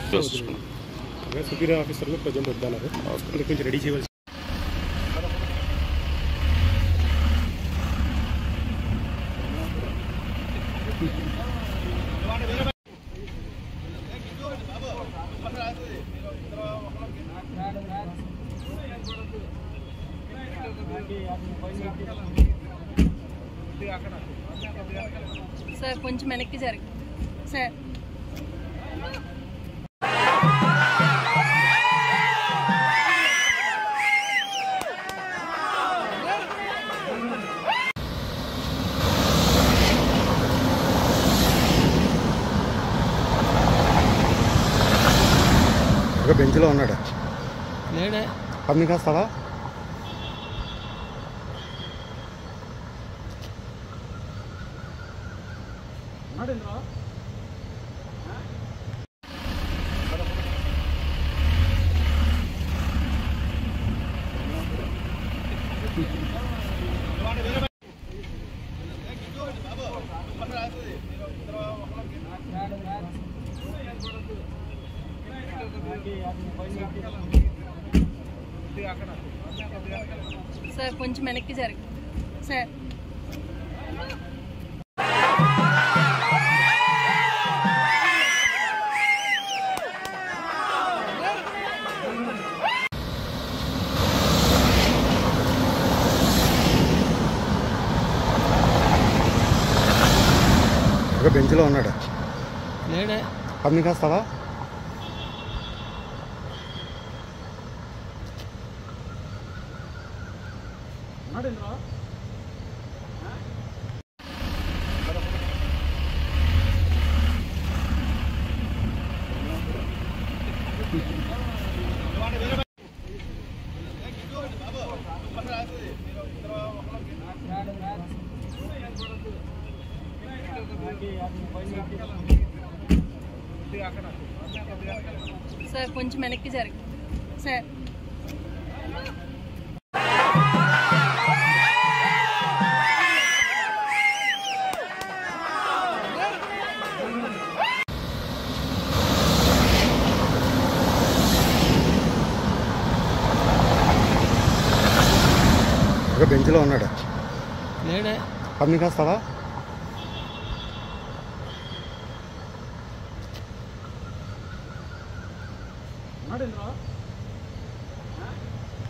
చూసుకున్నాం సుపీరియర్ ఆఫీసర్లు ప్రజెంట్ వద్దన్నారు అందుకు కొంచెం రెడీ చేయవలసి సార్ కొంచెం వెనక్కి జరగ సార్ ఒక బెంచ్లో ఉన్నాడు లేడే పబ్లిక్ వస్తావా సార్ కొంచెం వెనక్కి జరగ సార్ ఒక బెంచ్లో ఉన్నాడు లేడే పబ్లిక్ వస్తావా లేడే పబ్లిక్ వస్తావా సార్ కొంచెం వెనక్కి జరగ సార్ ఒక బెంచ్లో ఉన్నాడు లేడే పబ్లిక్ వస్తావా